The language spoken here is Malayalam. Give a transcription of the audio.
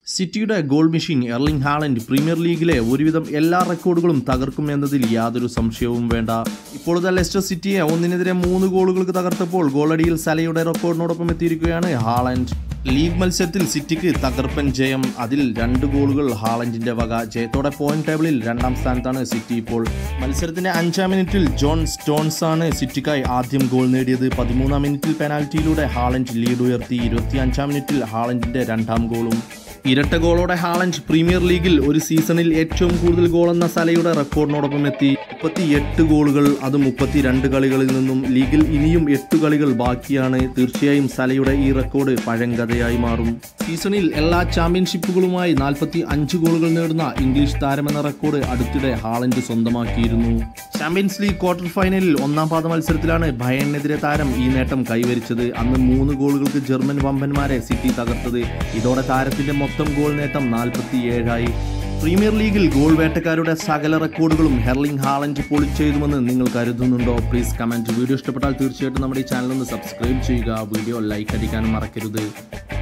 സിറ്റിയുടെ goal machine Erling Haaland Premier ലീഗിലെ ഒരുവിധം എല്ലാ റെക്കോർഡുകളും തകർക്കും എന്നതിൽ യാതൊരു സംശയവും വേണ്ട ഇപ്പോഴത്തെ ലെസ്റ്റർ സിറ്റിയെ ഒന്നിനെതിരെ മൂന്ന് ഗോളുകൾക്ക് തകർത്തപ്പോൾ ഗോളടിയിൽ സലയുടെ റെക്കോർഡിനോടൊപ്പം എത്തിയിരിക്കുകയാണ് ഹാലൻഡ് ലീഗ് മത്സരത്തിൽ സിറ്റിക്ക് തകർപ്പൻ ജയം അതിൽ രണ്ട് ഗോളുകൾ ഹാലൻഡിന്റെ വക ജയത്തോടെ പോയിന്റ് ടേബിളിൽ രണ്ടാം സ്ഥാനത്താണ് സിറ്റി ഇപ്പോൾ മത്സരത്തിന്റെ അഞ്ചാം മിനിറ്റിൽ ജോൺ സ്റ്റോൺസ് ആണ് സിറ്റിക്കായി ആദ്യം ഗോൾ നേടിയത് പതിമൂന്നാം മിനിറ്റിൽ പെനാൽറ്റിയിലൂടെ ഹാലൻഡ് ലീഡ് ഉയർത്തി ഇരുപത്തിയഞ്ചാം മിനിറ്റിൽ ഹാലൻഡിന്റെ രണ്ടാം ഗോളും ഇരട്ട ഗോളോടെ ഹാലൻഡ് പ്രീമിയർ ലീഗിൽ ഒരു സീസണിൽ ഏറ്റവും കൂടുതൽ ഗോൾ എന്ന സലയുടെ റെക്കോർഡിനോടൊപ്പം എത്തി മുപ്പത്തി എട്ട് ഗോളുകൾ അത് മുപ്പത്തി രണ്ട് കളികളിൽ നിന്നും ലീഗിൽ ഇനിയും എട്ട് കളികൾ ബാക്കിയാണ് തീർച്ചയായും സലയുടെ ഈ റെക്കോർഡ് പഴങ്കഥയായി മാറും സീസണിൽ എല്ലാ ചാമ്പ്യൻഷിപ്പുകളുമായി നാൽപ്പത്തി അഞ്ച് ഗോളുകൾ നേടുന്ന ഇംഗ്ലീഷ് താരമെന്ന റെക്കോർഡ് അടുത്തിടെ ഹാലൻഡ് സ്വന്തമാക്കിയിരുന്നു ചാമ്പ്യൻസ് ലീഗ് ക്വാർട്ടർ ഫൈനലിൽ ഒന്നാം പാദ മത്സരത്തിലാണ് ഭയനെതിരെ താരം ഈ നേട്ടം കൈവരിച്ചത് അന്ന് മൂന്ന് ഗോളുകൾക്ക് ജർമ്മൻ വമ്പന്മാരെ സിറ്റി തകർത്തത് ഇതോടെ താരത്തിന്റെ മൊത്തം ഗോൾ നേട്ടം നാൽപ്പത്തി ഏഴായി പ്രീമിയർ ലീഗിൽ ഗോൾ വേട്ടക്കാരുടെ സകല റെക്കോർഡുകളും ഹെർലിംഗ് ഹാലൻഡ് പൊളിച്ചെഴുതുമെന്ന് നിങ്ങൾ കരുതുന്നുണ്ടോ പ്ലീസ് കമന്റ് വീഡിയോ ഇഷ്ടപ്പെട്ടാൽ തീർച്ചയായിട്ടും നമ്മുടെ ഈ ചാനൽ ഒന്ന് സബ്സ്ക്രൈബ് ചെയ്യുക വീഡിയോ ലൈക്ക് അടിക്കാനും മറക്കരുത്